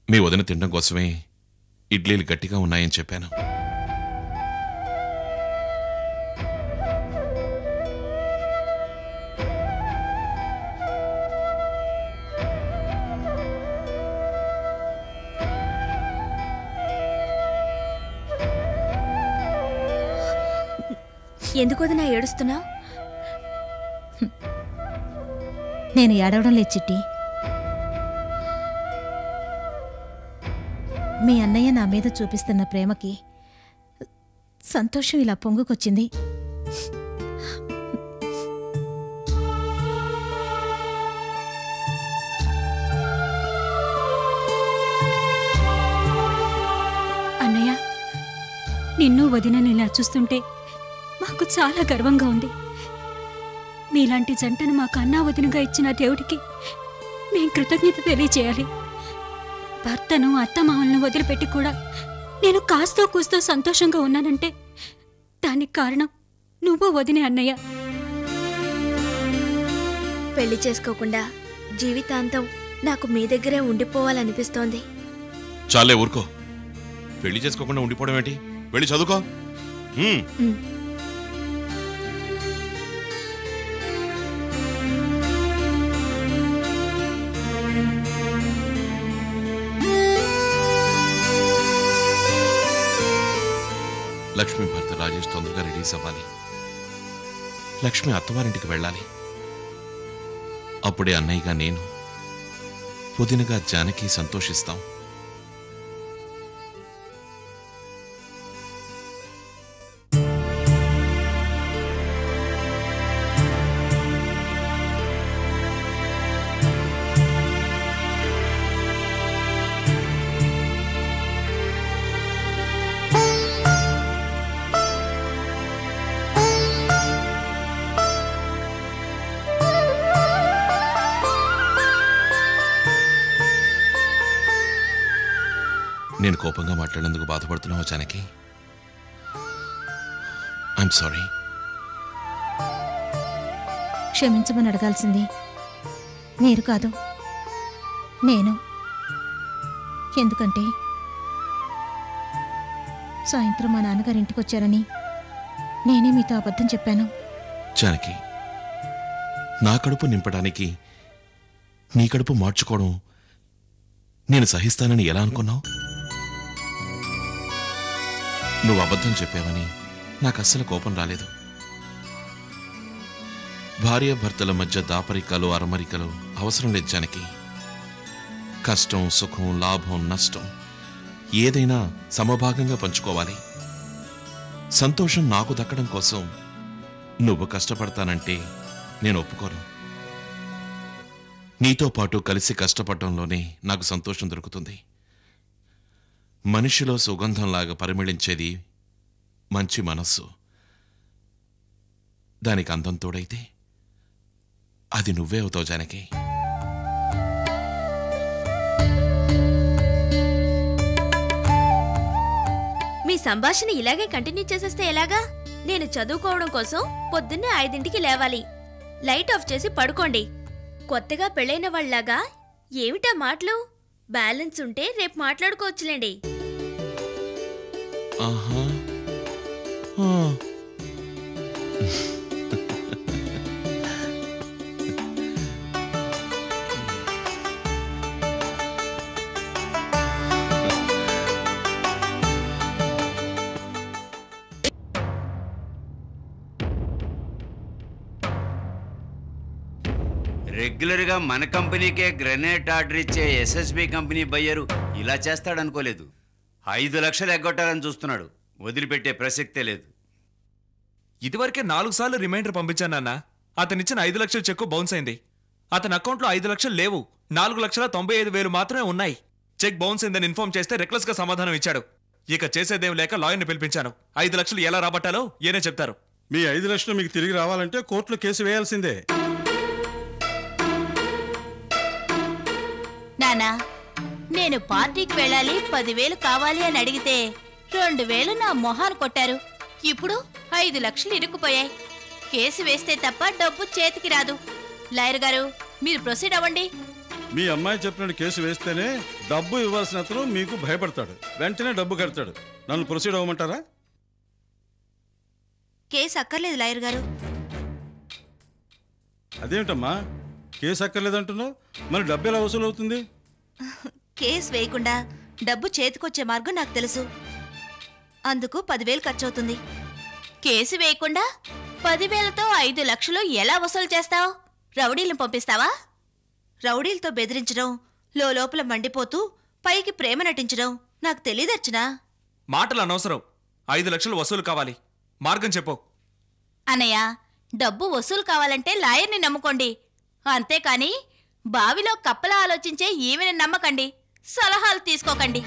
మీ వదిన తినడం కోసమే ఇడ్లీలు గట్టిగా ఉన్నాయని చెప్పాను ఎందుకు వదినా ఏడుస్తున్నావు నేను ఏడవడం లేదు చిట్టి మీ అన్నయ్య నా మీద చూపిస్తున్న ప్రేమకి సంతోషం ఇలా పొంగుకొచ్చింది అన్నయ్య నిన్ను వదినని ఇలా చూస్తుంటే మాకు చాలా గర్వంగా ఉంది మీలాంటి జంటను మాకు అన్నా వదినగా ఇచ్చిన దేవుడికి మేం కృతజ్ఞత తెలియచేయాలి భర్తను అత్తమామలను వదిలిపెట్టి కూడా నేను కాస్తో కూస్తో సంతోషంగా ఉన్నానంటే దానికి కారణం నువ్వు వదినే అన్నయ్య పెళ్లి చేసుకోకుండా జీవితాంతం నాకు మీ దగ్గరే ఉండిపోవాలనిపిస్తోంది చాలే ఊరుకో పెళ్లి చేసుకోకుండా ఉండిపోవడం ఏంటి వెళ్ళి చదువుకో హ్మ్. లక్ష్మి భర్త రాజేష్ తొందరగా రిలీజ్ అవ్వాలి లక్ష్మి అత్తవారింటికి వెళ్ళాలి అప్పుడే అన్నయ్యగా నేను వదినగా జానకి సంతోషిస్తాం నేను కోపంగా మాట్లాడేందుకు బాధపడుతున్నావా జానకి ఐఎమ్ సారీ క్షమించమని అడగాల్సింది మీరు కాదు నేను ఎందుకంటే సాయంత్రం మా నాన్నగారి ఇంటికి వచ్చారని నేనే మీతో అబద్ధం చెప్పాను జానకి నా కడుపు నింపడానికి నీ కడుపు మార్చుకోవడం నేను సహిస్తానని ఎలా అనుకున్నావు నువ్వు అబద్ధం చెప్పావని నాకు అస్సలు కోపం రాలేదు భార్య భర్తల మధ్య దాపరికాలు అరమరికలు అవసరం లేదు జానకి కష్టం సుఖం లాభం నష్టం ఏదైనా సమభాగంగా పంచుకోవాలి సంతోషం నాకు దక్కడం కోసం నువ్వు కష్టపడతానంటే నేను ఒప్పుకోను నీతో పాటు కలిసి కష్టపడటంలోనే నాకు సంతోషం దొరుకుతుంది మనిషిలో సుగంధంలాగా పరిమళించేది మంచి మనస్సు దానికి అందం తోడైతే అది నువ్వే అవుతావు జానకి మీ సంభాషణ ఇలాగే కంటిన్యూ చేసేస్తే ఎలాగా నేను చదువుకోవడం కోసం పొద్దున్నే ఐదింటికి లేవాలి లైట్ ఆఫ్ చేసి పడుకోండి కొత్తగా పెళ్ళైన వాళ్ళలాగా ఏమిటా మాటలు బ్యాలెన్స్ ఉంటే రేపు మాట్లాడుకోవచ్చులేండి ఆహా ఆ. రెగ్యులర్ గా మన కంపెనీకే గ్రెనేట్ ఆర్డర్ ఇచ్చే ఎస్ఎస్బి కంపెనీ బయ్యరు ఇలా చేస్తాడనుకోలేదు ఐదు లక్షలు ఎగ్గొట్టాలని చూస్తున్నాడు వదిలిపెట్టే ప్రసక్తే లేదు ఇదివరకే నాలుగు సార్లు రిమైండర్ పంపించాను నాన్న అతనిచ్చిన ఐదు లక్షల చెక్కు బౌన్స్ అయింది అతని అకౌంట్లో ఐదు లక్షలు లేవు నాలుగు లక్షల తొంభై ఐదు వేలు మాత్రమే ఉన్నాయి చెక్ బౌన్స్ అయిందని ఇన్ఫార్మ్ చేస్తే రెక్లెస్ గా సమాధానం ఇచ్చాడు ఇక చేసేదేం లేక లాయర్ని పిలిపించాను ఐదు లక్షలు ఎలా రాబట్టాలో ఏనే చెప్తారు మీ ఐదు లక్షలు మీకు తిరిగి రావాలంటే కోర్టులో కేసు వేయాల్సిందే నానా నేను పార్టీకి వెళ్ళాలి పదివేలు కావాలి అని అడిగితే రెండు వేలు నా మొహాన్ని కొట్టారు ఇప్పుడు ఐదు లక్షలు ఇరుక్కుపోయాయి కేసు వేస్తే తప్ప డబ్బు చేతికి రాదు లాయర్ గారు మీరు ప్రొసీడ్ అవ్వండి మీ అమ్మాయి చెప్పినట్టు కేసు వేస్తేనే డబ్బు ఇవ్వాల్సిన అతను మీకు భయపడతాడు వెంటనే డబ్బు కడతాడు నన్ను ప్రొసీడ్ అవ్వమంటారా కేసు అక్కర్లేదు లాయర్ గారు అదేమిటమ్మా కేసు అక్కర్లేదంటున్నావు మరి డబ్బు ఎలా వసూలు అవుతుంది కేసు వేయకుండా డబ్బు చేతికొచ్చే మార్గం నాకు తెలుసు అందుకు పదివేలు ఖర్చవుతుంది కేసు వేయకుండా పదివేలతో ఐదు లక్షలు ఎలా వసూలు చేస్తావు రౌడీలను పంపిస్తావా రౌడీలతో బెదిరించడం లోపల మండిపోతూ పైకి ప్రేమ నటించడం నాకు తెలియదర్చనా మాటలు అనవసరం ఐదు లక్షలు వసూలు కావాలి మార్గం చెప్పు అన్నయ్య డబ్బు వసూలు కావాలంటే లాయర్ని నమ్ముకోండి అంతేకాని బావిలో కప్పలా ఆలోచించే ఈమెను నమ్మకండి సలహాలు తీసుకోకండి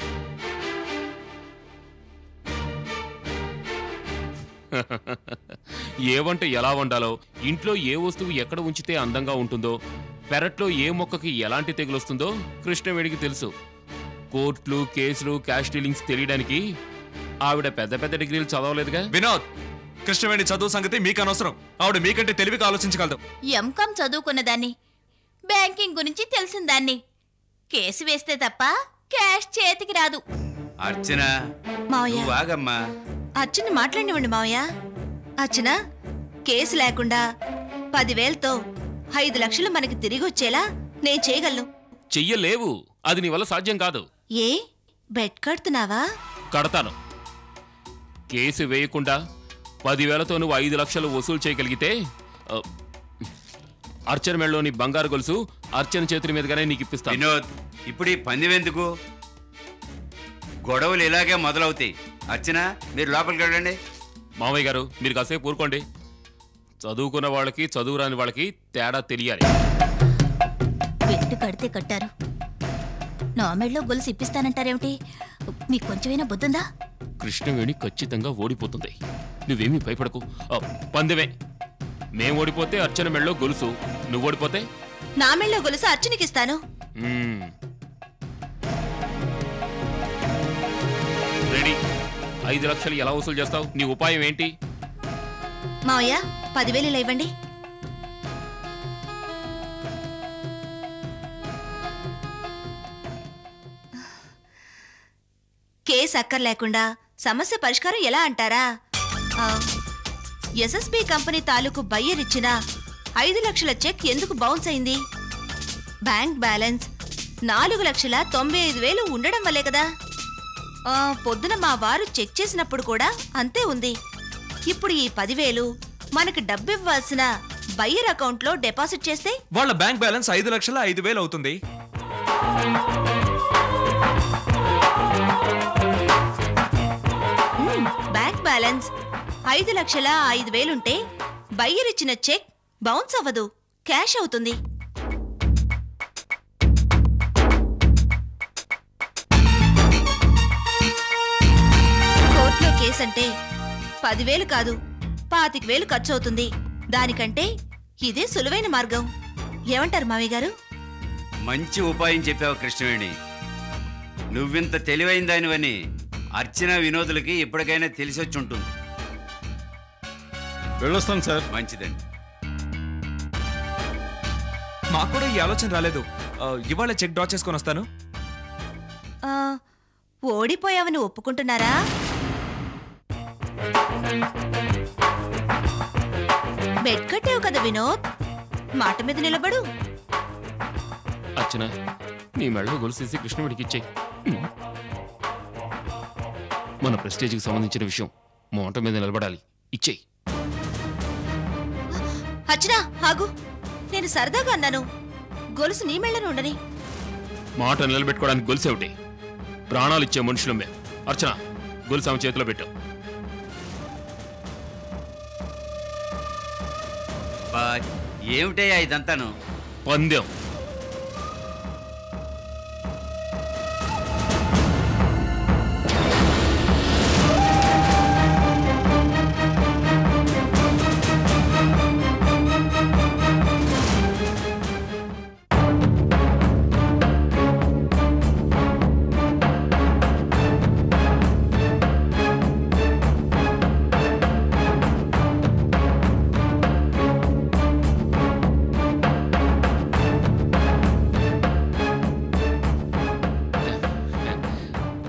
ఏ వంట ఎలా వండాలో ఇంట్లో ఏ వస్తువు ఎక్కడ ఉంచితే అందంగా ఉంటుందో పెరట్లో ఏ మొక్కకి ఎలాంటి తెగులొస్తుందో కృష్ణవేడికి తెలుసు కోర్టులు కేసులు క్యాష్ డీలింగ్స్ తెలియడానికి ఆవిడ పెద్ద పెద్ద డిగ్రీలు చదవలేదుగా వినోద్ కృష్ణవేణి చదువు సంగతి మీకు అనవసరం ఆవిడ మీకంటే తెలివిగా ఆలోచించగలదు ఎంకాం చదువుకున్నదాన్ని బ్యాంకింగ్ గురించి తెలిసిన దాన్ని కేసు వేస్తే తప్ప క్యాష్ చేతికి రాదు అర్చన మావయ్య నువ్వు ఆగమ్మా అర్చన మాట్లాడివ్వండి మావయ్య అర్చన కేసు లేకుండా పదివేలతో ఐదు లక్షలు మనకి తిరిగి వచ్చేలా నేను చేయగలను చెయ్యలేవు అది నీ వల్ల సాధ్యం కాదు ఏ బెడ్ కడుతున్నావా కడతాను కేసు వేయకుండా పదివేలతో నువ్వు ఐదు లక్షలు వసూలు చేయగలిగితే ఆ, అర్చన మెళ్ళలోని బంగారు గొలుసు అర్చన చేతుల మీదుగానే నీకు ఇప్పిస్తాను వినోద్ ఇప్పుడు ఈ పందెమెందుకు గొడవలు ఇలాగే మొదలవుతాయి అర్చన మీరు లోపలికి వెళ్ళండి మామయ్య గారు మీరు కాసేపు ఊరుకోండి చదువుకున్న వాళ్ళకి చదువు రాని వాళ్ళకి తేడా తెలియాలి బెడ్ కడితే కట్టారు నా మెళ్ళలో గొలుసు ఇప్పిస్తానంటారేమిటి మీకు కొంచెమైనా బుద్ధుందా కృష్ణవేణి ఖచ్చితంగా ఓడిపోతుంది నువ్వేమీ భయపడకు ఆ, పందెమే మేం ఓడిపోతే అర్చన మెళ్ళలో గొలుసు నువ్వు ఓడిపోతే నా మెళ్ళలో గొలుసు అర్చనకిస్తాను మ్మ్. రెడీ ఐదు లక్షలు ఎలా వసూలు చేస్తావు నీ ఉపాయం ఏంటి మావయ్య పదివేలు ఇలా ఇవ్వండి కేసు అక్కర్లేకుండా సమస్య పరిష్కారం ఎలా అంటారా ఆ, ఎస్ఎస్బి కంపెనీ తాలూకు బయ్యర్ ఇచ్చిన ఐదు లక్షల చెక్ ఎందుకు బౌన్స్ అయింది బ్యాంక్ బ్యాలెన్స్ నాలుగు లక్షల తొంభై ఐదు వేలు ఉండడం వల్లే కదా ఆ, పొద్దున మా వారు చెక్ చేసినప్పుడు కూడా అంతే ఉంది ఇప్పుడు ఈ పదివేలు మనకి డబ్బు ఇవ్వాల్సిన బయ్యర్ అకౌంట్లో డిపాజిట్ చేస్తే వాళ్ళ బ్యాంక్ బ్యాలెన్స్ ఐదు లక్షల ఐదు వేలు అవుతుంది మ్మ్, బ్యాంక్ బ్యాలెన్స్ ఐదు లక్షల ఐదు వేలుంటే బయ్యర్ ఇచ్చిన చెక్ బౌన్స్ అవ్వదు క్యాష్ అవుతుంది కోర్టులో కేసు అంటే పదివేలు కాదు పాతిక వేలు ఖర్చు అవుతుంది దానికంటే ఇదే సులువైన మార్గం ఏమంటారు మావయ్య గారు మంచి ఉపాయం చెప్పావు కృష్ణవేణి నువ్వింత తెలివైన దానివని అర్చన వినోదులకి ఎప్పటికైనా తెలిసి వచ్చి ఉంటుంది వెళ్ళొస్తాను సార్ మంచిదండి మాకు కూడా ఈ ఆలోచన రాలేదు ఆ, ఇవాళ చెక్ డ్రా చేసుకొని వస్తాను ఆ, ఓడిపోయావని ఒప్పుకుంటున్నారా బెడ్ కట్టావు కదా వినోద్ మాట మీద నిలబడు అర్చన నీ మెళ్ళలో గొలుసేసి కృష్ణవేడికి ఇచ్చేయి మన ప్రెస్టేజ్కి సంబంధించిన విషయం మోట మీద నిలబడాలి ఇచ్చేయి అర్చనా ఆగు నేను సరదాగా అన్నాను గొలుసు నీ మెళ్ళను ఉండని మాట నిలబెట్టుకోవడానికి గొలుసు ఒకటి ప్రాణాలు ఇచ్చే మనుషులం మేము అర్చన గొలుసు ఆమె చేతిలో పెట్టావు బా ఏమిటయ్యా ఇదంతాను పందెం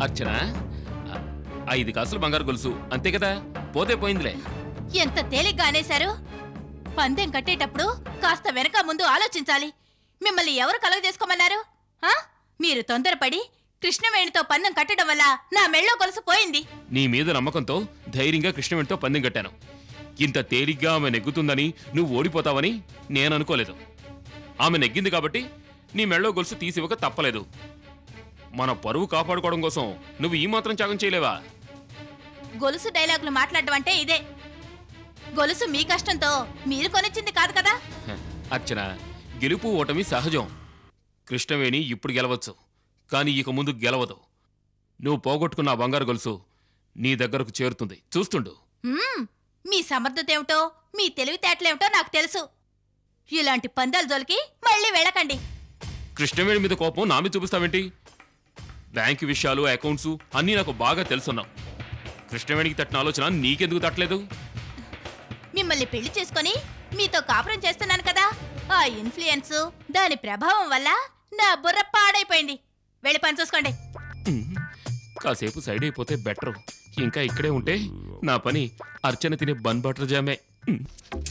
అర్చన ఆ, ఐదు కాసులు బంగారు గొలుసు అంతే కదా పోతే పోయిందిలే ఎంత తేలిగ్గా అనేశారు పందెం కట్టేటప్పుడు కాస్త వెనక ముందు ఆలోచించాలి మిమ్మల్ని ఎవరు కలగజేసుకోమన్నారు ఆ? మీరు తొందరపడి కృష్ణవేణితో పందెం కట్టడం వల్ల నా మెళ్ళో గొలుసు పోయింది నీ మీద నమ్మకంతో ధైర్యంగా కృష్ణవేణితో పందెం కట్టాను ఇంత తేలిగ్గా ఆమె నెగ్గుతుందని నువ్వు ఓడిపోతావని నేను అనుకోలేదు ఆమె నెగ్గింది కాబట్టి నీ మెళ్ళో గొలుసు తీసివ్వక తప్పలేదు మన పరువు కాపాడుకోవడం కోసం నువ్వు ఈ మాత్రం త్యాగం చేయలేవా గొలుసు డైలాగులు మాట్లాడడం అంటే ఇదే గొలుసు మీ కష్టంతో మీరు కొనిచ్చింది కాదు కదా హ, అర్చన గెలుపు ఓటమి సహజం కృష్ణవేణి ఇప్పుడు గెలవచ్చు కానీ ఇక ముందు గెలవదు నువ్వు పోగొట్టుకున్న ఆ బంగారు గొలుసు నీ దగ్గరకు చేరుతుంది చూస్తుండు మ్మ్, మీ సమర్థత ఏమిటో మీ తెలివితేటలేమిటో నాకు తెలుసు ఇలాంటి పందాల జోలికి మళ్ళీ వెళ్ళకండి కృష్ణవేణి మీద కోపం నా మీద చూపిస్తావేంటి బ్యాంకు విషయాలు అకౌంట్స్ అన్నీ నాకు బాగా తెలుసున్నావు కృష్ణవేణికి తట్టిన ఆలోచన నీకెందుకు తట్టలేదు మిమ్మల్ని పెళ్లి చేసుకొని మీతో కాపురం చేస్తున్నాను కదా ఆ ఇన్ఫ్లుయెన్స్ దాని ప్రభావం వల్ల నా బుర్ర పాడైపోయింది వెళ్ళి పని చూసుకోండి కాసేపు సైడ్ అయిపోతే బెటర్ ఇంకా ఇక్కడే ఉంటే నా పని అర్చన తినే బన్ బటర్ జామే ఉమ్.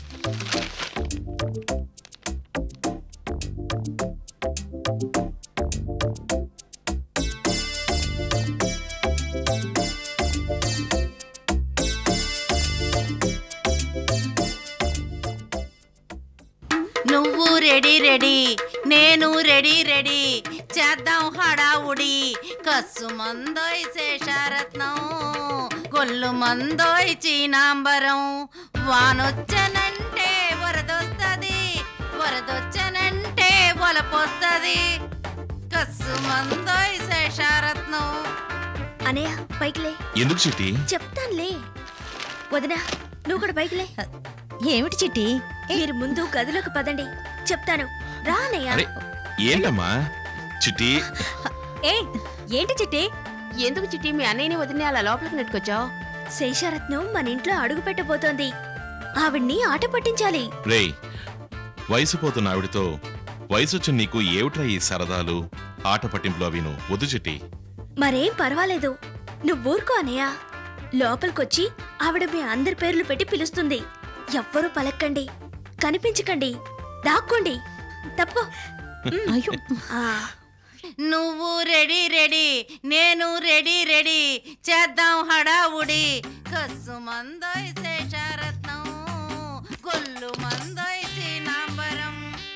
నువ్వు రెడీ రెడీ నేను రెడీ రెడీ చేద్దాం హడావుడి కస్సు మందోయ్ శేషారత్నం కొల్లు మందోయ్ చీనాంబరం వానొచ్చనంటే వరదొస్తది వరదొచ్చనంటే వలపొస్తది కస్సు మందోయ్ శేషారత్నం అనయ్య పైకిలే ఎందుకు చిట్టి చెప్తానులే వదినా నువ్వు కూడా పైకిలే ఏమిటి చిట్టి మీరు ముందు గదిలోకి పదండి చెప్తాను రా అనయ్య అరే ఏంటమ్మా చిట్టి ఏ ఏంటి చిట్టి ఎందుకు చిట్టి మీ అన్నయ్యని వదిన అలా లోపలికి నెట్టుకొచ్చావు శేషారత్నం మన ఇంట్లో అడుగు పెట్టబోతోంది ఆవిడ్ని ఆట పట్టించాలి రేయ్ వయసు పోతున్న ఆవిడతో వయసు వచ్చిన నీకు ఏమిట్రా ఈ సరదాలు ఆట పట్టింపులు అవిను వద్దు చిట్టి మరేం పర్వాలేదు నువ్వు ఊరుకో అనయ్య లోపలికొచ్చి ఆవిడ మీ అందరి పేర్లు పెట్టి పిలుస్తుంది ఎవ్వరూ పలక్కండి కనిపించకండి దాక్కోండి తప్పుకో అయ్యో ఆ, నువ్వు రెడీ రెడీ నేను రెడీ రెడీ చేద్దాం హడావుడి కస్సు మందోయ్ శేషారత్నం కొల్లు మందోయ్ చీనాంబరం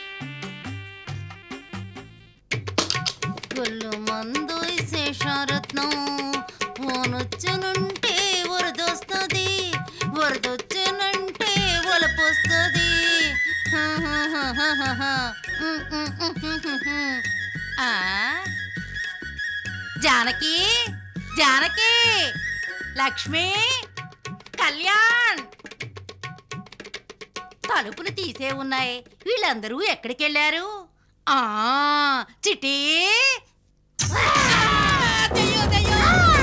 కొల్లు మందోయ్ శేషారత్నం పోనొచ్చనంటే వరదొస్తుంది వరదొచ్చనంటే ఒలపొస్తుంది ఆ జానకి జానకి లక్ష్మి కళ్యాణ్ తలుపులు తీసే ఉన్నాయి వీళ్ళందరూ ఎక్కడికి వెళ్ళారు ఆ చిటి దెయ్యం, దెయ్యం.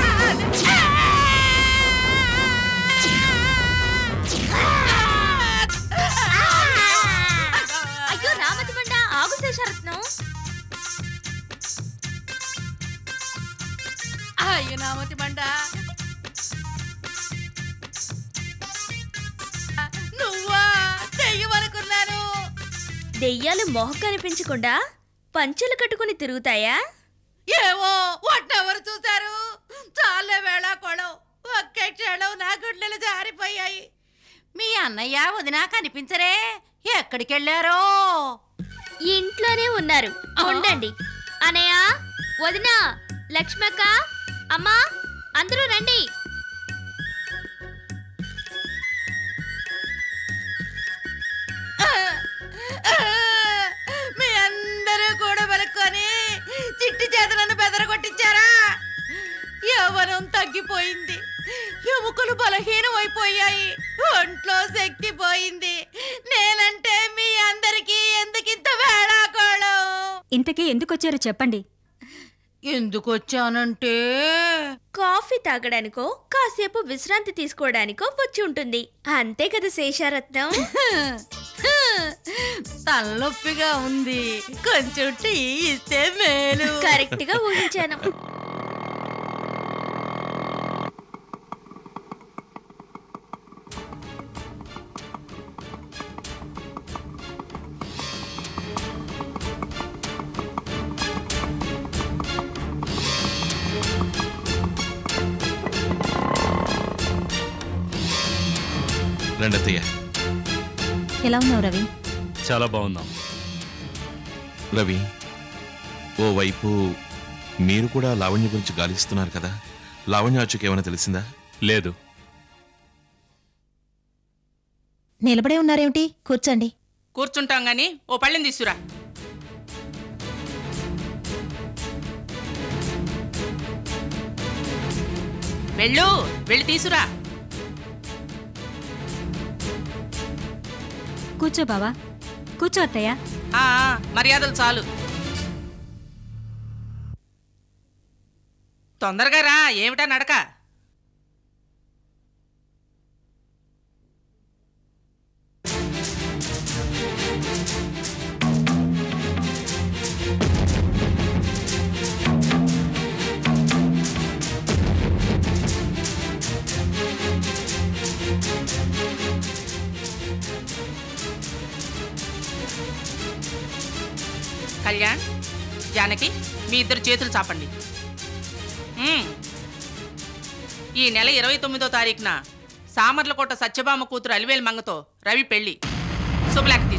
అయ్యో రామతి బండ ఆగు శేషారత్నం అయ్యో నామతి బండ నువ్వా దెయ్యం అనుకున్నాను దెయ్యాలు మొహ కనిపించకుండా పంచెలు కట్టుకుని తిరుగుతాయా ఏమో వాటెవరు చూశారు చాలే వేళ కొడం ఒకే క్షణం నా గుండెలు జారిపోయాయి మీ అన్నయ్య వదినా కనిపించరే ఎక్కడికి వెళ్ళారో ఇంట్లోనే ఉన్నారు ఉండండి అనయ్య వదినా లక్ష్మక్క అమ్మా అందరూ రండి మీ అందరూ కూడా పలుకొని చిట్టి చేతులను బెదరగొట్టించారా యవ్వనం తగ్గిపోయింది ఎముకలు బలహీనమైపోయాయి ఒంట్లో శక్తి పోయింది నేనంటే మీ అందరికీ ఎందుకింత వేళాకోళం ఇంతకీ ఎందుకొచ్చారో చెప్పండి ఎందుకు వచ్చానంటే కాఫీ తాగడానికో కాసేపు విశ్రాంతి తీసుకోవడానికో వచ్చి ఉంటుంది అంతే కదా శేషారత్నం తలనొప్పిగా ఉంది కొంచెం టీ ఇస్తే మేలు కరెక్ట్ గా ఊహించాను రండత్తయ్య ఎలా ఉన్నావు రవి చాలా బాగున్నాం రవి ఓవైపు మీరు కూడా లావణ్య గురించి గాలిస్తున్నారు కదా లావణ్య అచ్చుకి ఏమైనా తెలిసిందా లేదు నిలబడే ఉన్నారేమిటి కూర్చోండి కూర్చుంటాం గాని ఓ పళ్ళెం తీసురా వెళ్ళు వెళ్ళి తీసురా కూర్చో బావా కూర్చో అత్తయ్య ఆ, ఆ, మర్యాదలు చాలు తొందరగా రా ఏమిటా నడక కళ్యాణ్ జానకి మీ ఇద్దరు చేతులు చాపండి మ్మ్. ఈ నెల ఇరవై తొమ్మిదో తారీఖున సామర్లకోట సత్యభామ కూతురు అలివేలు మంగతో రవి పెళ్లి శుభలేఖ